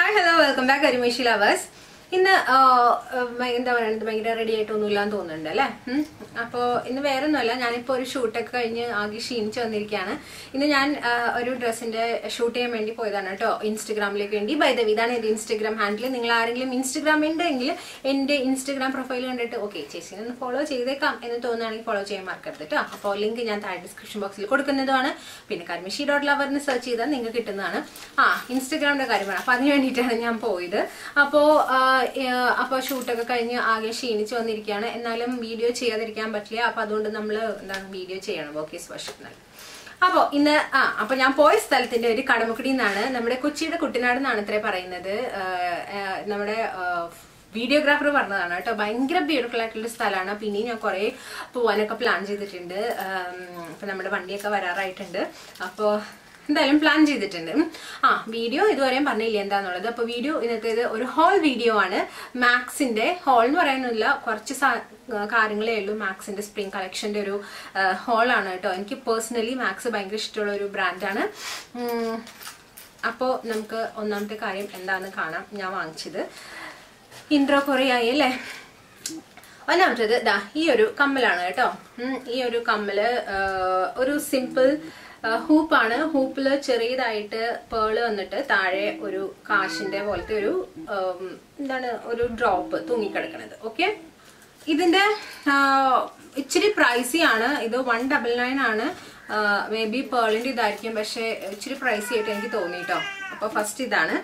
Hi hello welcome back അരിമേഷി lovers ഇന്ന് ആ, ഭ- എന്താ പറയുന്നത് ഭയങ്കര റെഡി ആയിട്ടൊന്നുമില്ലാന്ന് തോന്നുന്നുണ്ട് അല്ലേ ഉം. അപ്പോ ഇന്ന് വേറെ ഒന്നുമല്ല ഞാനിപ്പോ ഒരു ഷൂട്ടൊക്കെ കഴിഞ്ഞ് ആകെ ക്ഷീണിച്ച് വന്നിരിക്കുകയാണ് ഇന്ന് ഞാൻ ആ, ഒരു ഡ്രസ്സിന്റെ ഷൂട്ട് ചെയ്യാൻ വേണ്ടി പോയതാണ് കേട്ടോ ഇൻസ്റ്റഗ്രാമിലേക്ക് വേണ്ടി ബൈ ദ ഇതാണ് എന്റെ ഇൻസ്റ്റഗ്രാം ഹാൻഡിൽ നിങ്ങൾ ആരെങ്കിലും ഇൻസ്റ്റഗ്രാം ഉണ്ടെങ്കിൽ എന്റെ ഇൻസ്റ്റഗ്രാം പ്രൊഫൈൽ കണ്ടിട്ട് ഓക്കെ ചേച്ചിനെ ഒന്ന് ഫോളോ ചെയ്തേക്കാം എന്ന് തോന്നുകയാണെങ്കിൽ ഫോളോ ചെയ്യാൻ മറക്കരുത് കേട്ടോ അപ്പോൾ ലിങ്ക് ഞാൻ താഴെ ഡിസ്ക്രിപ്ഷൻ ബോക്സിൽ കൊടുക്കുന്നതാണ് പിന്നെ കർമിഷി ഡോട്ട് ലവറിന് സെർച്ച് ചെയ്താൽ നിങ്ങൾക്ക് കിട്ടുന്നതാണ് ആ ഇൻസ്റ്റഗ്രാമിന്റെ കാര്യമാണ് അപ്പൊ അതിന് വേണ്ടിയിട്ടാണ് ഞാൻ പോയത് അപ്പോ അപ്പോൾ ഷൂട്ടൊക്കെ കഴിഞ്ഞ് ആകെ ക്ഷീണിച്ച് വന്നിരിക്കുകയാണ് എന്നാലും വീഡിയോ ചെയ്യാതിരിക്കാൻ പറ്റില്ല അപ്പൊ അതുകൊണ്ട് നമ്മൾ എന്താണ് വീഡിയോ ചെയ്യണം ഓക്കെ സ്പെഷ്യൽ അപ്പോ ഇന്ന് ആ അപ്പൊ ഞാൻ പോയ സ്ഥലത്തിന്റെ ഒരു കടമക്കുടി എന്നാണ് നമ്മുടെ കൊച്ചിയുടെ കുട്ടനാട് എന്നാണ് ഇത്രേ പറയുന്നത് ആ, ആ, നമ്മുടെ വീഡിയോഗ്രാഫർ പറഞ്ഞതാണ് കേട്ടോ ഭയങ്കര ബ്യൂട്ടിഫുൾ ആയിട്ടുള്ള സ്ഥലമാണ് പിന്നെ ഞാൻ കുറെ പോവാനൊക്കെ പ്ലാൻ ചെയ്തിട്ടുണ്ട് ആം, ഇപ്പൊ നമ്മുടെ വണ്ടിയൊക്കെ വരാറായിട്ടുണ്ട് അപ്പോ എന്തായാലും പ്ലാൻ ചെയ്തിട്ടുണ്ട് ഉം. ആ വീഡിയോ ഇതുവരെയും പറഞ്ഞില്ല എന്താന്നുള്ളത് അപ്പൊ വീഡിയോ ഇന്നത്തേത് ഒരു ഹോൾ വീഡിയോ ആണ് മാക്സിന്റെ ഹോൾ എന്ന് പറയാനൊന്നുമില്ല കുറച്ച് സാ- ആ, കാര്യങ്ങളേ ഉള്ളൂ മാക്സിന്റെ സ്പ്രിംഗ് കളക്ഷന്റെ ഒരു ഹോളാണ് കേട്ടോ എനിക്ക് പേഴ്സണലി മാക്സ് ഭയങ്കര ഇഷ്ടമുള്ള ഒരു ബ്രാൻഡാണ് അപ്പോൾ നമുക്ക് ഒന്നാമത്തെ കാര്യം എന്താണെന്ന് കാണാം ഞാൻ വാങ്ങിച്ചത് ഇൻട്രോ കുറേ ആയി അല്ലേ ഒന്നാമത്തേത് ദാ ഈ ഒരു കമ്മലാണ് കേട്ടോ ഉം, ഈ ഒരു കമ്മല് ആ, ഒരു സിമ്പിൾ ഹൂപ്പാണ് ഹൂപ്പില് ചെറിയതായിട്ട് പേള് വന്നിട്ട് താഴെ ഒരു കാശിന്റെ പോലത്തെ ഒരു ഉം, എന്താണ് ഒരു ഡ്രോപ്പ് തൂങ്ങിക്കിടക്കണത് ഓക്കെ ഇതിന്റെ ആ, ഇച്ചിരി പ്രൈസി ആണ് ഇത് വൺ ഡബിൾ നയൻ ആണ് മേ ബി പേളിന്റെ ഇതായിരിക്കും പക്ഷെ ഇച്ചിരി പ്രൈസി ആയിട്ട് എനിക്ക് തോന്നി കേട്ടോ അപ്പൊ ഫസ്റ്റ് ഇതാണ്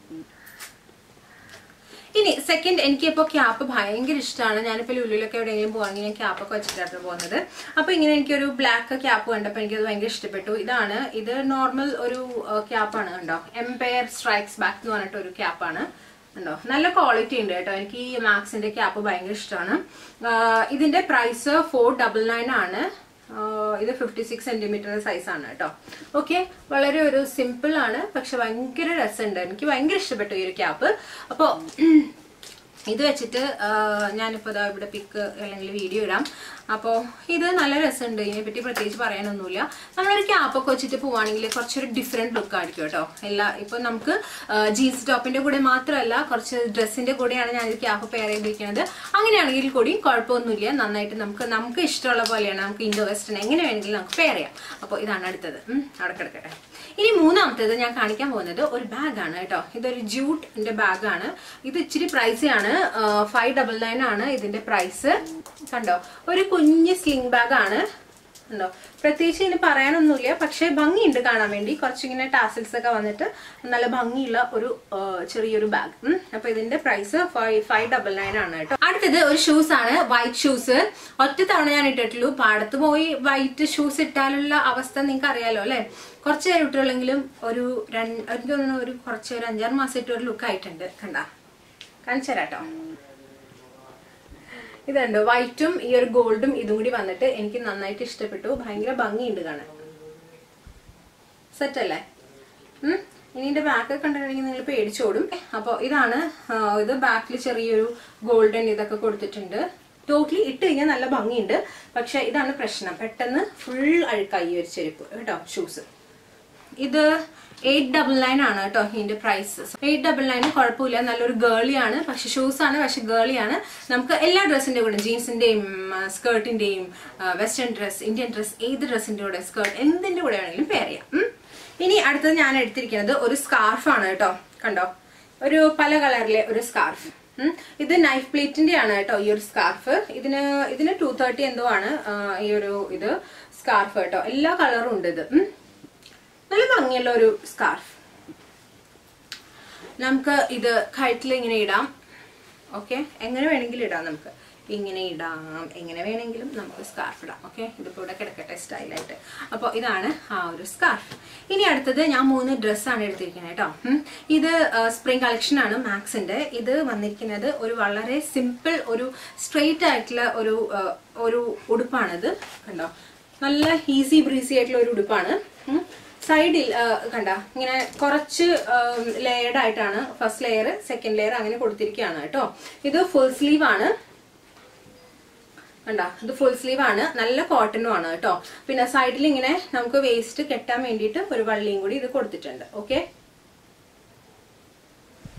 ഇനി സെക്കൻഡ് എനിക്ക് ഇപ്പോൾ ക്യാപ്പ് ഭയങ്കര ഇഷ്ടമാണ് ഞാനിപ്പോൾ ലുലുലൊക്കെ എവിടെയെങ്കിലും പോകുകയാണെങ്കിൽ ഞാൻ ക്യാപ്പൊക്കെ വെച്ചിട്ടാണ് പോകുന്നത് അപ്പോൾ ഇങ്ങനെ എനിക്കൊരു ബ്ലാക്ക് ക്യാപ്പ് കണ്ടപ്പോൾ എനിക്കത് ഭയങ്കര ഇഷ്ടപ്പെട്ടു ഇതാണ് ഇത് നോർമൽ ഒരു ക്യാപ്പാണ് കണ്ടോ എംപയർ സ്ട്രൈക്സ് ബാക്ക് എന്ന് പറഞ്ഞിട്ട് ഒരു ക്യാപ്പാണ് ഉണ്ടോ നല്ല ക്വാളിറ്റി ഉണ്ട് കേട്ടോ എനിക്ക് ഈ മാക്സിന്റെ ക്യാപ്പ് ഭയങ്കര ഇഷ്ടമാണ് ഇതിന്റെ പ്രൈസ് ഫോർ ഡബിൾ നയൻ ആണ് ആഹ് ഇത് ഫിഫ്റ്റി സിക്സ് സെന്റിമീറ്റർ സൈസ് ആണ് കേട്ടോ ഓക്കെ വളരെ ഒരു സിമ്പിൾ ആണ് പക്ഷെ ഭയങ്കര രസമുണ്ട് എനിക്ക് ഭയങ്കര ഇഷ്ടപ്പെട്ടു ഈ ഒരു ക്യാപ്പ് അപ്പോൾ ഇത് വെച്ചിട്ട് ആഹ് ഞാനിപ്പോ ദാ ഇവിടെ പിക്ക് അല്ലെങ്കിൽ വീഡിയോ ഇടാം അപ്പോൾ ഇത് നല്ല രസമുണ്ട് ഇതിനെപ്പറ്റി പ്രത്യേകിച്ച് പറയാനൊന്നുമില്ല നമ്മളൊരു ക്യാപ്പൊക്കെ വെച്ചിട്ട് പോവാണെങ്കിൽ കുറച്ചൊരു ഡിഫറെന്റ് ലുക്ക് ആയിരിക്കും കേട്ടോ എല്ലാ ഇപ്പൊ നമുക്ക് ജീൻസ് ടോപ്പിന്റെ കൂടെ മാത്രമല്ല കുറച്ച് ഡ്രസ്സിന്റെ കൂടെയാണ് ഞാൻ ഈ ക്യാപ്പ് പെയർ ചെയ്തിരിക്കുന്നത് അങ്ങനെയാണെങ്കിൽ കൂടി കുഴപ്പമൊന്നുമില്ല നന്നായിട്ട് നമുക്ക് നമുക്ക് ഇഷ്ടമുള്ള പോലെയാണ് നമുക്ക് ഇൻഡോ വെസ്റ്റേൺ എങ്ങനെ വേണമെങ്കിലും നമുക്ക് പെയർ ചെയ്യാം അപ്പോൾ ഇതാണ് അടുത്തത് ഉം, അവിടെ കിടക്കട്ടെ ഇനി മൂന്നാമത്തേത് ഞാൻ കാണിക്കാൻ പോകുന്നത് ഒരു ബാഗാണ് കേട്ടോ ഇതൊരു ജൂട്ടിന്റെ ബാഗാണ് ഇത് ഇച്ചിരി പ്രൈസി ആണ് ഫൈവ് ഡബിൾ നയൻ ആണ് ഇതിന്റെ പ്രൈസ് കണ്ടോ ഒരു കുഞ്ഞ് സ്ലിംഗ് ബാഗാണ് ഉണ്ടോ പ്രത്യേകിച്ച് ഇതിന് പറയാനൊന്നുമില്ല പക്ഷെ ഭംഗിയുണ്ട് കാണാൻ വേണ്ടി കുറച്ചിങ്ങനെ ടാസിൽസ് ഒക്കെ വന്നിട്ട് നല്ല ഭംഗിയുള്ള ഒരു ആ, ചെറിയൊരു ബാഗ് അപ്പൊ ഇതിന്റെ price five five double nine ആണ് കേട്ടോ അടുത്തത് ഒരു ഷൂസ് ആണ് വൈറ്റ് ഷൂസ് ഒറ്റ തവണ ഞാൻ ഇട്ടിട്ടുള്ളൂ പാടത്ത് പോയി വൈറ്റ് ഷൂസ് ഇട്ടാലുള്ള അവസ്ഥ നിങ്ങൾക്ക് അറിയാലോ അല്ലെ കുറച്ച് നേരം ഇട്ടുള്ളെങ്കിലും ഒരു രണ്ട് എനിക്ക് തോന്നുന്നു ഒരു കുറച്ച് ഒരു അഞ്ചാറ് മാസം ഇട്ട് ഒരു ലുക്ക് ആയിട്ടുണ്ട് കണ്ട കാണിച്ചു തരാട്ടോ ഇതുണ്ട് വൈറ്റും ഈ ഒരു ഗോൾഡും ഇതും കൂടി വന്നിട്ട് എനിക്ക് നന്നായിട്ട് ഇഷ്ടപ്പെട്ടു ഭയങ്കര ഭംഗിയുണ്ട് കാണാൻ സെറ്റ് അല്ലേ ഉം. ഇനി ഇതിന്റെ ബാക്ക് കണ്ടിട്ടുണ്ടെങ്കിൽ നിങ്ങൾ പേടിച്ചോടും അപ്പോൾ ഇതാണ് ആ, ഇത് ബാക്കിൽ ചെറിയൊരു ഗോൾഡൻ ഇതൊക്കെ കൊടുത്തിട്ടുണ്ട് ടോട്ടലി ഇട്ട് കഴിഞ്ഞാൽ നല്ല ഭംഗിയുണ്ട് പക്ഷെ ഇതാണ് പ്രശ്നം പെട്ടെന്ന് ഫുൾ അഴുക്കായി ഈ ഒരു ചെരുപ്പ് കേട്ടോ ഷൂസ് ഇത് എയ്റ്റ് ഡബിൾ നയൻ ആണ് കേട്ടോ ഇതിന്റെ പ്രൈസ് എയ്റ്റ് ഡബിൾ നയൻ കുഴപ്പമില്ല നല്ലൊരു ഗേളിയാണ് പക്ഷെ ഷൂസ് ആണ് പക്ഷെ ഗേളിയാണ് നമുക്ക് എല്ലാ ഡ്രസ്സിന്റെ കൂടെ ജീൻസിന്റെയും സ്കേർട്ടിന്റെയും വെസ്റ്റേൺ ഡ്രസ് ഇന്ത്യൻ ഡ്രസ് ഏത് ഡ്രസ്സിന്റെ കൂടെ സ്കേർട്ട് എന്തിന്റെ കൂടെ വേണമെങ്കിലും പെയർ ചെയ്യാം ഉം. ഇനി അടുത്തത് ഞാൻ എടുത്തിരിക്കുന്നത് ഒരു സ്കാർഫ് ആണ് കേട്ടോ കണ്ടോ ഒരു പല കളറിലെ ഒരു സ്കാർഫ് ഉം. ഇത് നൈഫ് പ്ലേറ്റിന്റെ ആണ് കേട്ടോ ഈ ഒരു സ്കാർഫ് ഇതിന് ഇതിന് ടു തേർട്ടി എന്തോ ആണ് ആ, ഈ ഒരു ഇത് സ്കാർഫ് കേട്ടോ എല്ലാ കളറും ഉണ്ട് ഇത് ഉം. നല്ല ഭംഗിയുള്ള ഒരു സ്കാർഫ് നമുക്ക് ഇത് കഴുത്തിൽ ഇങ്ങനെ ഇടാം ഓക്കെ എങ്ങനെ വേണമെങ്കിലും ഇടാം നമുക്ക് ഇങ്ങനെ ഇടാം എങ്ങനെ വേണമെങ്കിലും നമുക്ക് സ്കാർഫ് ഇടാം ഓക്കെ ഇതിപ്പോൾ ഇവിടെ കിടക്കട്ടെ സ്റ്റൈലായിട്ട് അപ്പോൾ ഇതാണ് ആ ഒരു സ്കാർഫ് ഇനി അടുത്തത് ഞാൻ മൂന്ന് ഡ്രസ്സാണ് എടുത്തിരിക്കുന്നത് കേട്ടോ ഉം. ഇത് സ്പ്രിംഗ് കളക്ഷൻ ആണ് മാക്സിന്റെ ഇത് വന്നിരിക്കുന്നത് ഒരു വളരെ സിമ്പിൾ ഒരു സ്ട്രെയിറ്റ് ആയിട്ടുള്ള ഒരു ആ, ഒരു ഉടുപ്പാണിത് കണ്ടോ നല്ല ഈസി ബ്രീസി ആയിട്ടുള്ള ഒരു ഉടുപ്പാണ് ഉം. സൈഡിൽ കണ്ട ഇങ്ങനെ കുറച്ച് ലെയർഡ് ആയിട്ടാണ് ഫസ്റ്റ് ലെയർ സെക്കൻഡ് ലെയർ അങ്ങനെ കൊടുത്തിരിക്കുകയാണ് കേട്ടോ ഇത് ഫുൾ സ്ലീവ് ആണ് കണ്ട ഇത് ഫുൾ സ്ലീവ് ആണ് നല്ല കോട്ടണും ആണ് കേട്ടോ പിന്നെ സൈഡിൽ ഇങ്ങനെ നമുക്ക് വേസ്റ്റ് കെട്ടാൻ വേണ്ടിയിട്ട് ഒരു വള്ളിയും കൂടി ഇത് കൊടുത്തിട്ടുണ്ട് ഓക്കെ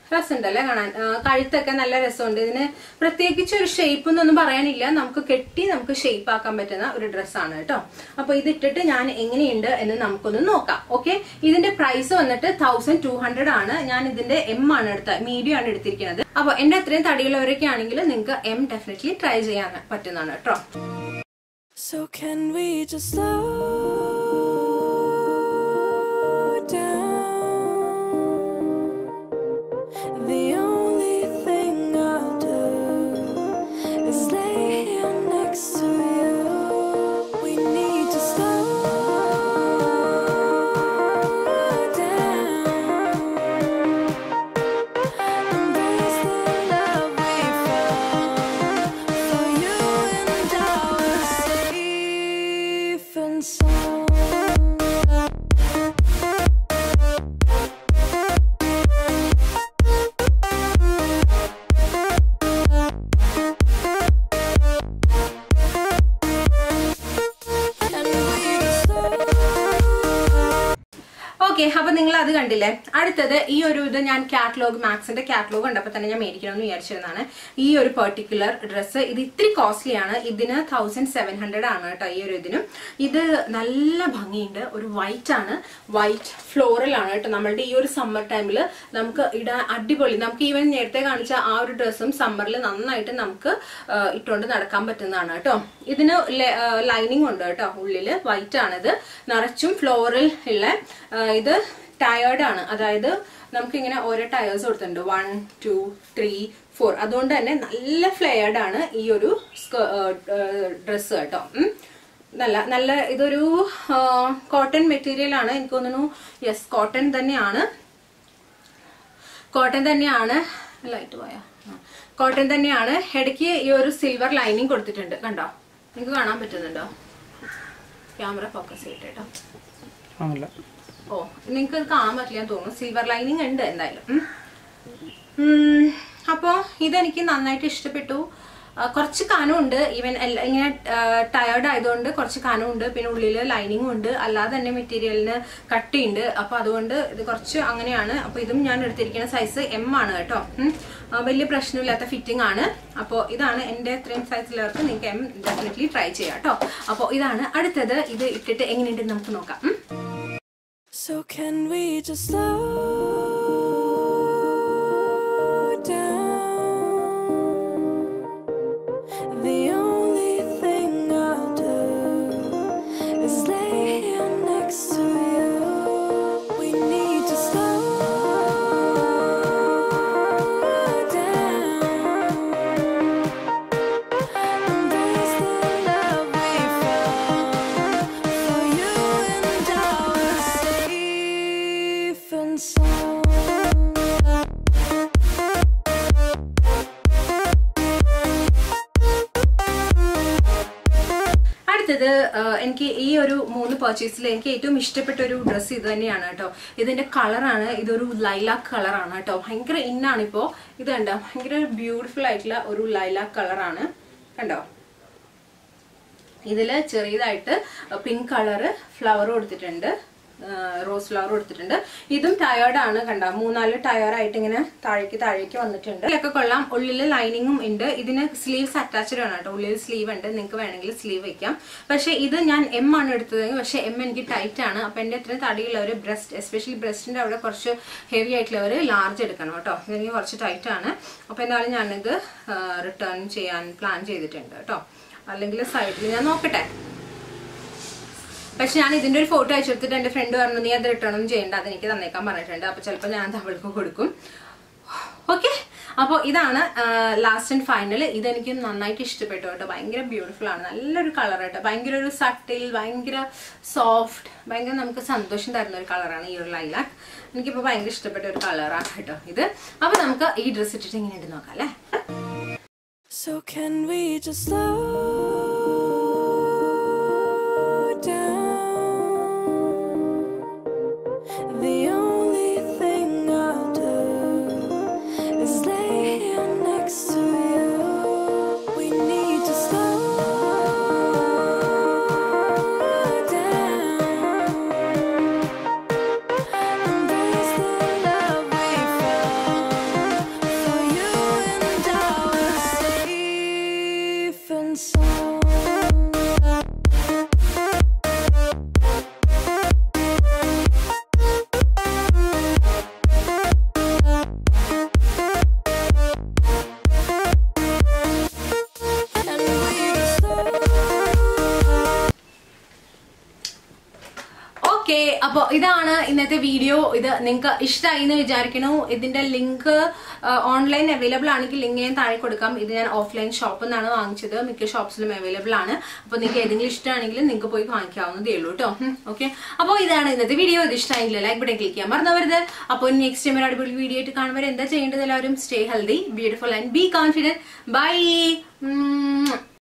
രസമുണ്ടല്ലേ കാണാൻ ആ, കഴുത്തൊക്കെ നല്ല രസമുണ്ട് ഇതിന് പ്രത്യേകിച്ച് ഒരു ഷേപ്പ് എന്നൊന്നും പറയാനില്ല നമുക്ക് കെട്ടി നമുക്ക് ഷേപ്പ് ആക്കാൻ പറ്റുന്ന ഒരു ഡ്രസ്സാണ് കേട്ടോ അപ്പൊ ഇതിട്ടിട്ട് ഞാൻ എങ്ങനെയുണ്ട് എന്ന് നമുക്കൊന്ന് നോക്കാം ഓക്കെ ഇതിന്റെ പ്രൈസ് വന്നിട്ട് തൗസൻഡ് ടു ഹൺഡ്രഡ് ആണ് ഞാൻ ഇതിന്റെ എം ആണ് എടുത്തത് മീഡിയം ആണ് എടുത്തിരിക്കുന്നത് അപ്പൊ എന്റെ അത്രയും തടിയുള്ളവരൊക്കെ ആണെങ്കിൽ നിങ്ങൾക്ക് എം ഡെഫിനറ്റ്ലി ട്രൈ ചെയ്യാൻ പറ്റുന്നതാണ് കേട്ടോ So can we just slow down? The only thing I'll do is lay here next to you. We need to slow down. Embrace the love we found. For you and I were safe and sound. And we slow. Okay അപ്പൊ നിങ്ങൾ അത് കണ്ടില്ലേ അടുത്തത് ഈ ഒരു ഇത് ഞാൻ catalogue മാക്സിന്റെ catalogue കണ്ടപ്പോൾ തന്നെ ഞാൻ മേടിക്കണമെന്ന് വിചാരിച്ചിരുന്നതാണ് ഈ ഒരു പെർട്ടിക്കുലർ ഡ്രസ്സ് ഇത് ഇത്തിരി കോസ്റ്റ്ലി ആണ് ഇതിന് തൗസൻഡ് സെവൻ ഹൺഡ്രഡ് ആണ് കേട്ടോ ഈ ഒരു ഇതിനും ഇത് നല്ല ഭംഗിയുണ്ട് ഒരു വൈറ്റ് ആണ് വൈറ്റ് ഫ്ലോറൽ ആണ് കേട്ടോ നമ്മളുടെ ഈ ഒരു സമ്മർ ടൈമിൽ നമുക്ക് ഇടാൻ അടിപൊളി നമുക്ക് ഈവൻ നേരത്തെ കാണിച്ച ആ ഒരു ഡ്രസ്സും സമ്മറിൽ നന്നായിട്ട് നമുക്ക് ആ, ഇട്ടുകൊണ്ട് നടക്കാൻ പറ്റുന്നതാണ് കേട്ടോ ഇതിന് ലൈനിങ് ഉണ്ട് കേട്ടോ ഉള്ളില് വൈറ്റ് ആണിത് നിറച്ചും ഫ്ലോറിൽ ഉള്ള ആ, ഇത് ടയേർഡ് ആണ് അതായത് നമുക്കിങ്ങനെ ഓരോ ടയേഴ്സ് കൊടുത്തിട്ടുണ്ട് വൺ ടു ത്രീ ഫോർ അതുകൊണ്ട് തന്നെ നല്ല ഫ്ലെയർഡ് ആണ് ഈ ഒരു ഡ്രസ്സ് കേട്ടോ ഉം. നല്ല നല്ല ഇതൊരു കോട്ടൺ മെറ്റീരിയൽ ആണ് എനിക്ക് തോന്നുന്നു യെസ് കോട്ടൺ തന്നെയാണ് കോട്ടൺ തന്നെയാണ് ലൈറ്റ് പോയാ കോട്ടൺ തന്നെയാണ് ഇടയ്ക്ക് ഈ ഒരു സിൽവർ ലൈനിങ് കൊടുത്തിട്ടുണ്ട് കണ്ടോ നിങ്ങൾക്ക് കാണാൻ പറ്റുന്നുണ്ടോ ക്യാമറ ഫോക്കസ് ചെയ്തിട്ട് കേട്ടോ ആണല്ല ഓ നിങ്ങൾക്ക് ഇത് കാണാൻ പറ്റില്ല എന്ന് തോന്നുന്നു സിൽവർ ലൈനിങ് ഉണ്ട് എന്തായാലും ഉം. ഉം, അപ്പോ ഇതെനിക്ക് നന്നായിട്ട് ഇഷ്ടപ്പെട്ടു ആ, കുറച്ച് കനമുണ്ട് ഈവൻ ഇങ്ങനെ ടയേർഡ് ആയതുകൊണ്ട് കുറച്ച് കനമുണ്ട് പിന്നെ ഉള്ളില് ലൈനിങ്ങും ഉണ്ട് അല്ലാതെ തന്നെ മെറ്റീരിയലിന് കട്ടിയുണ്ട് അപ്പൊ അതുകൊണ്ട് ഇത് കുറച്ച് അങ്ങനെയാണ് അപ്പൊ ഇതും ഞാൻ എടുത്തിരിക്കുന്ന സൈസ് എം ആണ് കേട്ടോ ഉം. ആ, വലിയ പ്രശ്നമില്ലാത്ത ഫിറ്റിംഗ് ആണ് അപ്പോൾ ഇതാണ് എൻ്റെ ഇത്രയും സൈസിലുള്ളവർക്ക് നിങ്ങൾക്ക് എം ഡെഫിനറ്റ്ലി ട്രൈ ചെയ്യാം കേട്ടോ അപ്പോൾ ഇതാണ് അടുത്തത് ഇത് ഇട്ടിട്ട് എങ്ങനെയുണ്ടെന്ന് നമുക്ക് നോക്കാം ഉം. So can we just slow down? The only thing I'll do is lay here next to you. We need to slow down. Embrace the love we found. For you and I were safe and sound. അടുത്തത് ആ, എനിക്ക് ഈ ഒരു മൂന്ന് പർച്ചേസിൽ എനിക്ക് ഏറ്റവും ഇഷ്ടപ്പെട്ട ഒരു ഡ്രസ്സ് ഇത് തന്നെയാണ് കേട്ടോ ഇതിന്റെ കളറാണ് ഇതൊരു ലൈലാക്ക് കളറാണ് കേട്ടോ ഭയങ്കര ഇന്നാണ് ഇപ്പോ ഇത് കണ്ടോ ഭയങ്കര ബ്യൂട്ടിഫുൾ ആയിട്ടുള്ള ഒരു ലൈലാക്ക് കളറാണ് കണ്ടോ ഇതില് ചെറിയതായിട്ട് പിങ്ക് കളറ് ഫ്ലവർ കൊടുത്തിട്ടുണ്ട് റോസ് ഫ്ലവർ കൊടുത്തിട്ടുണ്ട് ഇതും ടയേർഡ് ആണ് കണ്ട മൂന്നാല് ടയർ ആയിട്ട് ഇങ്ങനെ താഴേക്ക് താഴേക്ക് വന്നിട്ടുണ്ട് ഇതിലൊക്കെ കൊള്ളാം ഉള്ളിൽ ലൈനിങ്ങും ഉണ്ട് ഇതിന് സ്ലീവ്സ് അറ്റാച്ച്ഡ് ആണ് കേട്ടോ ഉള്ളിൽ സ്ലീവ് ഉണ്ട് നിങ്ങൾക്ക് വേണമെങ്കിൽ സ്ലീവ് വെക്കാം പക്ഷേ ഇത് ഞാൻ എം ആണ് എടുത്തത് പക്ഷേ എം എനിക്ക് ടൈറ്റ് ആണ് അപ്പൊ എന്റെ ഇത്രയും തടിയുള്ളവർ ബ്രസ്റ്റ് എസ്പെഷ്യലി ബ്രസ്റ്റിന്റെ അവിടെ കുറച്ച് ഹെവി ആയിട്ടുള്ളവർ ലാർജ് എടുക്കണം കേട്ടോ ഇതെനിക്ക് കുറച്ച് ടൈറ്റ് ആണ് അപ്പൊ എന്തായാലും ഞാനിത് റിട്ടേൺ ചെയ്യാൻ പ്ലാൻ ചെയ്തിട്ടുണ്ട് കേട്ടോ അല്ലെങ്കിൽ സൈഡിൽ ഞാൻ നോക്കട്ടെ പക്ഷെ ഞാൻ ഇതിന്റെ ഒരു ഫോട്ടോ അയച്ചു കൊടുത്തിട്ട് എന്റെ ഫ്രണ്ട് പറഞ്ഞു നീ അത് റിട്ടേൺ ഒന്നും ചെയ്യണ്ട അത് എനിക്ക് തന്നേക്കാൻ പറഞ്ഞിട്ടുണ്ട് അപ്പൊ ചിലപ്പോൾ ഞാൻ അത് അവൾക്ക് കൊടുക്കും ഓക്കെ അപ്പോൾ ഇതാണ് ലാസ്റ്റ് ആൻഡ് ഫൈനൽ ഇതെനിക്ക് നന്നായിട്ട് ഇഷ്ടപ്പെട്ടു കേട്ടോ ഭയങ്കര ബ്യൂട്ടിഫുൾ ആണ് നല്ലൊരു കളർ കേട്ടോ ഭയങ്കര ഒരു സട്ടിൽ ഭയങ്കര സോഫ്റ്റ് ഭയങ്കര നമുക്ക് സന്തോഷം തരുന്ന ഒരു കളറാണ് ഈ ഒരു ലൈലാക്ക് എനിക്കിപ്പോൾ ഭയങ്കര ഇഷ്ടപ്പെട്ട ഒരു കളറാണ് കേട്ടോ ഇത് അപ്പോൾ നമുക്ക് ഈ ഡ്രസ്സ് ഇട്ടിട്ട് എങ്ങനെയുണ്ട് നോക്കാം അല്ലേ So can we just slow down? The only thing I'll do is lay here next to you. We need to slow down. Embrace the love we found. Okay അപ്പൊ ഇതാണ് ഇന്നത്തെ വീഡിയോ ഇത് നിങ്ങൾക്ക് ഇഷ്ടമായി എന്ന് വിചാരിക്കണു ഇതിന്റെ ലിങ്ക് ഓൺലൈൻ അവൈലബിൾ ആണെങ്കിൽ ലിങ്ക് ഞാൻ താഴെ കൊടുക്കാം ഇത് ഞാൻ ഓഫ്ലൈൻ ഷോപ്പിൽ നിന്നാണ് വാങ്ങിച്ചത് മിക്ക ഷോപ്സിലും അവൈലബിൾ ആണ് അപ്പൊ നിങ്ങൾക്ക് ഏതെങ്കിലും ഇഷ്ടമാണെങ്കിൽ നിങ്ങൾക്ക് പോയി വാങ്ങിക്കാവുന്നതേ ഉള്ളൂ കേട്ടോ ഓക്കെ അപ്പോൾ ഇതാണ് ഇന്നത്തെ വീഡിയോ ഇത് ഇഷ്ടമായെങ്കിൽ ലൈക്ക് ബട്ടൺ ക്ലിക്ക് ചെയ്യാൻ മറന്നവരുത് അപ്പോൾ നെക്സ്റ്റ് ടൈം ഒരു അടിപൊളി വീഡിയോ ആയിട്ട് കാണുമ്പോൾ എന്താ ചെയ്യേണ്ടത് എല്ലാവരും stay healthy beautiful and be confident by